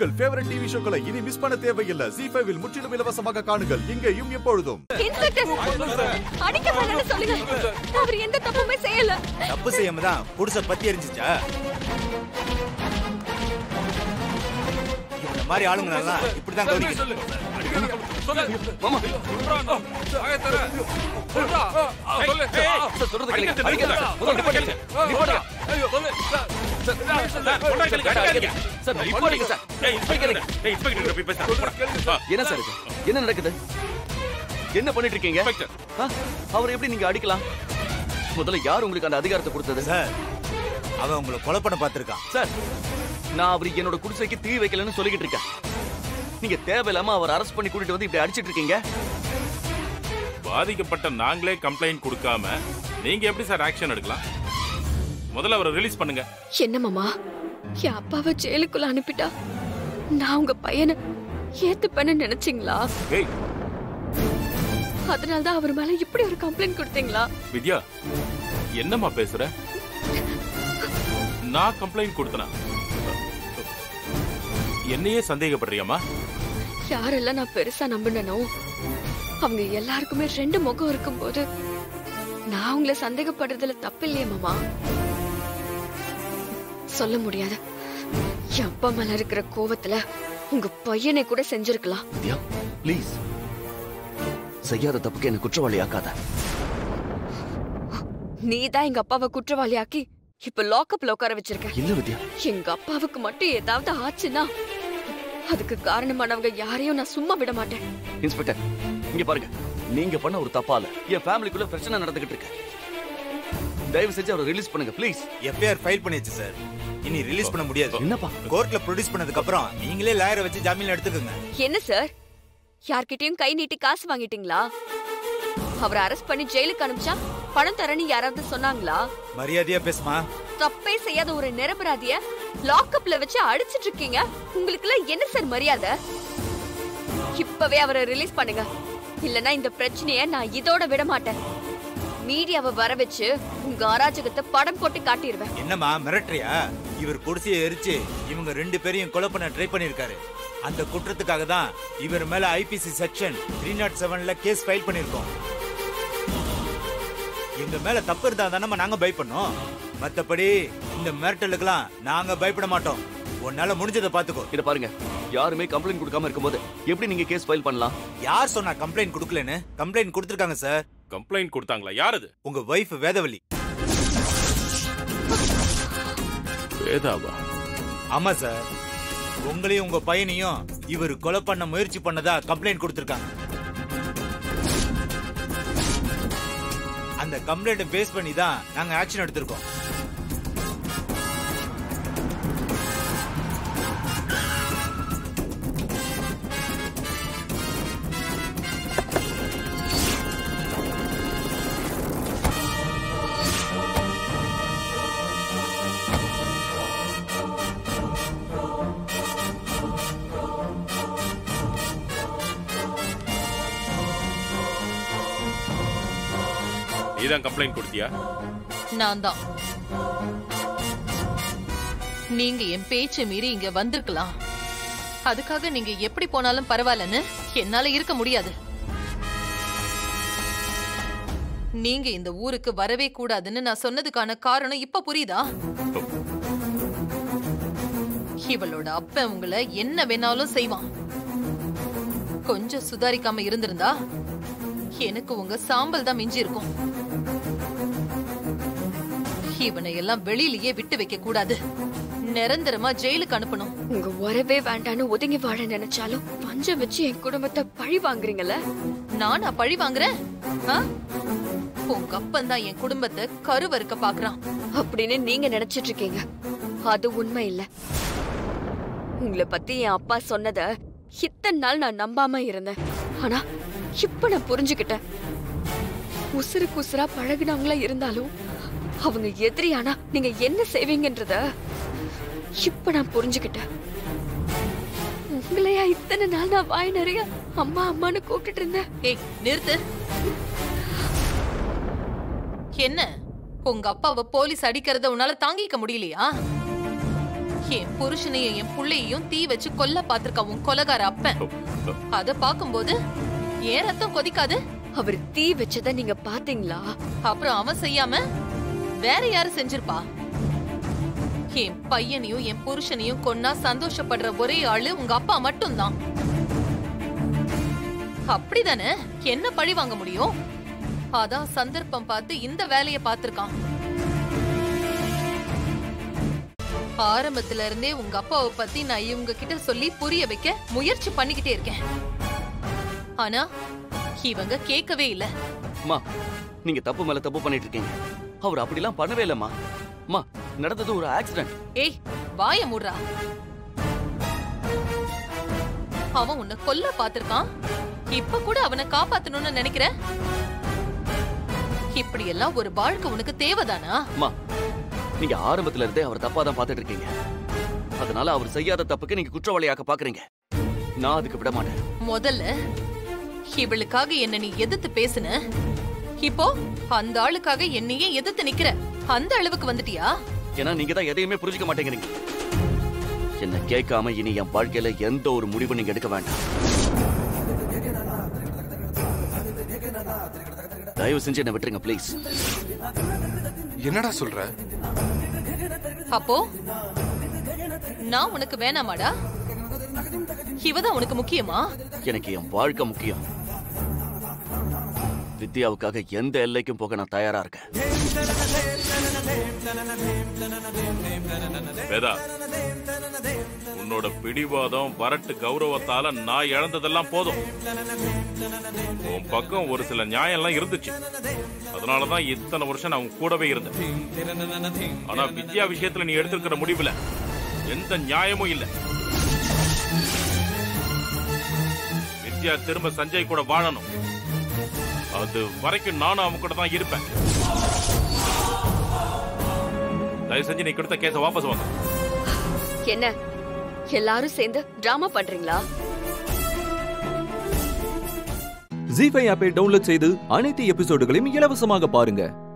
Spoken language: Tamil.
உங்கள் ஃபேவரட் டிவி ஷோக்களை இனி மிஸ் பண்ண தேவையில்லை ஜி ஃபைவில் முற்றிலும் இலவசமாக காணுங்கள் இங்கேயும் எப்பொழுதும் இன்ஸ்பெக்டர் அடிக்க வேணாம்னு சொல்லுங்க அவர் எந்த தப்புமே செய்யல தப்பு செய்யாம தான் புருஷ பத்தி எரிஞ்சிச்சா இந்த மாதிரி ஆளுங்களெல்லாம் இப்படிதான் கவனிக்கணும் என்ன சார் இது என்ன நடக்குது என்ன பண்ணிட்டு இருக்கீங்க ஆ? அவரை எப்படி நீங்க அடிக்கலாம் முதல்ல யார் உங்களுக்கு அந்த அதிகாரத்தை கொடுத்தது சார் அவன் உங்களை கொலை பண்ண பார்த்திருக்கான் சார் நான் அவர் என்னோட குடிசைக்கு தீ வைக்கலன்னு சொல்லிக்கிட்டு இருக்கேன் நீங்க தேவையில்லாம அவர் அரெஸ்ட் பண்ணி கூட்டிட்டு வந்து இப்படி அடிச்சிட்டு இருக்கீங்க பாதிக்கப்பட்ட நாங்களே கம்ப்ளைண்ட் கொடுக்காம நீங்க எப்படி சார் ஆக்ஷன் எடுக்கலாம் முதல்ல அவரை ரிலீஸ் பண்ணுங்க என்ன மாமா என் அப்பாவை ஜெயிலுக்குள்ள அனுப்பிட்டா நான் உங்க பையனை ஏத்துப்பேன்னு நினைச்சீங்களா ஏய் அதனாலதான் அவர் மேல இப்படி ஒரு கம்ப்ளைண்ட் கொடுத்தீங்களா வித்யா என்னம்மா பேசுற நான் கம்ப்ளைண்ட் கொடுத்தனா என்னையே சந்தேகப்படுறியாமா யாரெல்லாம் நான் பெருசா நம்பினனோ அவங்க எல்லாருக்குமே ரெண்டு முகம் இருக்கும்போது நான் உங்களை சந்தேகப்படுறதுல தப்பு இல்லையே மாமா சொல்ல முடியாது என் அப்பா மேல இருக்கிற கோவத்துல உங்க பையனை கூட செஞ்சிருக்கலாம் வித்யா ப்ளீஸ் செய்யாத தப்புக்கு என்ன குற்றவாளி ஆக்காத நீ தான் எங்க அப்பாவை குற்றவாளியாக்கி இப்ப லாக்அப்ல உட்கார வச்சிருக்க இல்ல வித்யா எங்க அப்பாவுக்கு மட்டும் ஏதாவது ஆச்சுன்னா அதுக்கு காரணமானவங்க யாரையும் நான் சும்மா விட மாட்டேன் இன்ஸ்பெக்டர் இங்க பாருங்க நீங்க பண்ண ஒரு தப்பால என் ஃபேமிலிக்குள்ள பிரச்சனை நடந்துகிட்டு இருக்கு தயவு செஞ்சு அவரை ரிலீஸ் பண்ணுங்க ப்ளீஸ் எஃப்ஐஆர் ஃபைல் பண்ணியாச்சு சார் இனி ரிலீஸ் பண்ண முடியாது என்னப்பா கோர்ட்ல ப்ரொடியூஸ் பண்ணதுக்கு அப்புறம் நீங்களே லாயரை வச்சு ஜாமீன் எடுத்துக்கோங்க என்ன சார் யார்கிட்டயும் கை நீட்டி காசு வாங்கிட்டீங்களா அவரை அரெஸ்ட் பண்ணி ஜெயிலுக்கு அனுப்பிச்சா பணம் தரேன்னு யாராவது சொன்னாங்களா மரியாதையா பேசுமா தப்பே செய்யாத ஒரு நிரபராதிய லாக்அப்ல வச்சு அடிச்சிட்டு இருக்கீங்க உங்களுக்கு என்ன சார் மரியாதை இப்பவே அவரை ரிலீஸ் பண்ணுங்க இல்லனா இந்த பிரச்சனைய நான் இதோட விட மாட்டேன் மீடியாவை வர வச்சு உங்க அராஜகத்தை படம் போட்டு காட்டிடுவேன் என்னம்மா மிரட்டுறியா இவர் குடிசையை எரிச்சு இவங்க ரெண்டு பேரையும் கொலை பண்ண ட்ரை பண்ணிருக்காரு அந்த குற்றத்துக்காக தான் இவர் மேல ஐபிசி செக்ஷன் த்ரீ நாட் செவன்ல கேஸ் ஃபைல் பண்ணிருக்கோம் எங்க மேல தப்பு இருந்தா தானே நாங்க பயப்படணும் மத்தபடி இந்த மிரட்டலுக்கெல்லாம் நாங்க பயப்பட மாட்டோம் உன்னால முடிஞ்சதை பாத்துக்கோ இத பாருங்க யாருமே கம்ப்ளைண்ட் கொடுக்காம இருக்கும்போது எப்படி நீங்க கேஸ் ஃபைல் பண்ணலாம் யார் சொன்னா கம்ப்ளைண்ட் கொடுக்கலன்னு கம்ப்ளைண்ட் கொடுத்திருக்காங்க சார் கம்ப்ளைண்ட் கொடுத்தாங்களா யார் அது உங்க வைஃப் வேதவள்ளி வேதாவா ஆமா சார் உங்களையும் உங்க பையனையும் இவர் கொலை பண்ண முயற்சி பண்ணதா கம்ப்ளைண்ட் கொடுத்திருக்காங்க அந்த கம்ப்ளைண்ட் பேஸ் பண்ணி தான் நாங்க ஆக்ஷன் எடுத்திருக்கோம் நீதான் கம்ப்ளைண்ட் கொடுத்தியா நான் தான் நீங்க என் பேச்சை மீறி இங்க வந்திருக்கலாம் அதுக்காக நீங்க எப்படி போனாலும் பரவாயில்லன்னு என்னால இருக்க முடியாது நீங்க இந்த ஊருக்கு வரவே கூடாதுன்னு நான் சொன்னதுக்கான காரணம் இப்ப புரியுதா இவளோட அப்பன் உங்களை என்ன வேணாலும் செய்வான் கொஞ்சம் சுதாரிக்காம இருந்திருந்தா எனக்கு உங்க சாம்பல் தான் மிஞ்சி இருக்கும் இவனை எல்லாம் வெளியிலேயே விட்டு வைக்க கூடாது நிரந்தரமா ஜெயிலுக்கு அனுப்பணும் உங்க உறவே வேண்டான்னு ஒதுங்கி வாழ நினைச்சாலும் பஞ்சம் வச்சு என் குடும்பத்தை பழி வாங்குறீங்கல்ல நானா பழி வாங்குறேன் ஆ? உங்க அப்பன் தான் என் குடும்பத்தை கருவறுக்க பாக்குறான் அப்படின்னு நீங்க நினைச்சிட்டு இருக்கீங்க அது உண்மை இல்ல உங்களை பத்தி என் அப்பா சொன்னத இத்தனை நாள் நான் நம்பாம இருந்தேன் ஆனா இப்ப நான் புரிஞ்சுக்கிட்டேன் உசுருக்கு உசுரா பழகினவங்களா இருந்தாலும் அவங்க எதிரியானா நீங்க என்ன செய்வீங்கன்றத இப்ப நான் புரிஞ்சுக்கிட்டேன் உங்களையா இத்தனை நாள் நான் வாய் நிறைய அம்மா அம்மான்னு கூப்பிட்டுட்டு இருந்தேன் ஏய் நிறுத்து என்ன உங்க அப்பாவை போலீஸ் அடிக்கிறத உன்னால தாங்கிக்க முடியலையா என் புருஷனையும் என் புள்ளையையும் தீ வச்சு கொல்ல பாத்திருக்கான் உன் கொலகார அப்பன் அத பாக்கும்போது ஏன் ரத்தம் கொதிக்காது அவர் தீ வச்சத நீங்க பாத்தீங்களா அப்புறம் அவன் செய்யாம வேற யாரு செஞ்சிருப்பா என் பையனையும் என் புருஷனையும் கொன்னா சந்தோஷப்படுற ஒரே ஆளு உங்க அப்பா மட்டும்தான் அப்படிதானே என்ன பழி வாங்க முடியும் அதான் சந்தர்ப்பம் பார்த்து இந்த வேலைய பார்த்திருக்கான் ஆரம்பத்துல இருந்தே உங்க அப்பாவை பத்தி நான் இவங்க கிட்ட சொல்லி புரிய வைக்க முயற்சி பண்ணிக்கிட்டே இருக்கேன் ஆனா இவங்க கேட்கவே இல்ல அம்மா நீங்க தப்பு மேல தப்பு பண்ணிட்டு இருக்கீங்க அவர் அப்படிலாம் பண்ணவே இல்லம்மா அம்மா நடந்தது ஒரு ஆக்சிடென்ட் ஏய் வாய மூடுறா அவன் உன்னை கொல்ல பாத்திருக்கான் இப்ப கூட அவனை காப்பாத்தணும்னு நினைக்கிற இப்படி எல்லாம் ஒரு வாழ்க்கை உனக்கு தேவைதானா அம்மா நீங்க ஆரம்பத்துல இருந்தே அவர் தப்பா தான் பார்த்துட்டு இருக்கீங்க அதனால அவர் செய்யாத தப்புக்கு நீங்க குற்றவாளியாக்க பாக்குறீங்க நான் அதுக்கு விட மாட்டேன் முதல்ல இவளுக்காக என்ன நீ எதிர்த்து பேசுன இப்போ அந்த ஆளுக்காக என்னையே எதிர்த்து நிக்கிற அந்த அளவுக்கு வந்துட்டியா ஏன்னா நீங்க தான் எதையுமே புரிஞ்சுக்க மாட்டேங்கிறீங்க என்ன கேட்காம இனி என் வாழ்க்கையில எந்த ஒரு முடிவும் நீங்க எடுக்க வேண்டாம் தயவு செஞ்சு என்ன விட்டுருங்க ப்ளீஸ் என்னடா சொல்ற அப்போ நான் உனக்கு வேணாமாடா இவதான் உனக்கு முக்கியமா எனக்கு என் வாழ்க்கை முக்கியம் வித்யாவுக்காக எந்த எல்லைக்கும் போக நான் தயாரா இருக்கேன் வேதா உன்னோட பிடிவாதம் வரட்டு கௌரவத்தால நான் இழந்ததெல்லாம் போதும் உன் பக்கம் ஒரு சில நியாயம்லாம் இருந்துச்சு அதனாலதான் இத்தனை வருஷம் நான் உன் கூடவே இருந்தேன் ஆனா வித்யா விஷயத்துல நீ எடுத்திருக்கிற முடிவுல எந்த நியாயமும் இல்ல வித்யா திரும்ப சஞ்சய் கூட வாழணும் அது வரைக்கும் நானும் அவன் கூட தான் இருப்பேன் தயவு செஞ்சு நீ கொடுத்த கேஸ வாபஸ் வாங்க என்ன எல்லாரும் சேர்ந்து டிராமா பண்றீங்களா ஜி ஃபைவ் ஆப்பை டவுன்லோட் செய்து அனைத்து எபிசோடுகளையும் இலவசமாக பாருங்க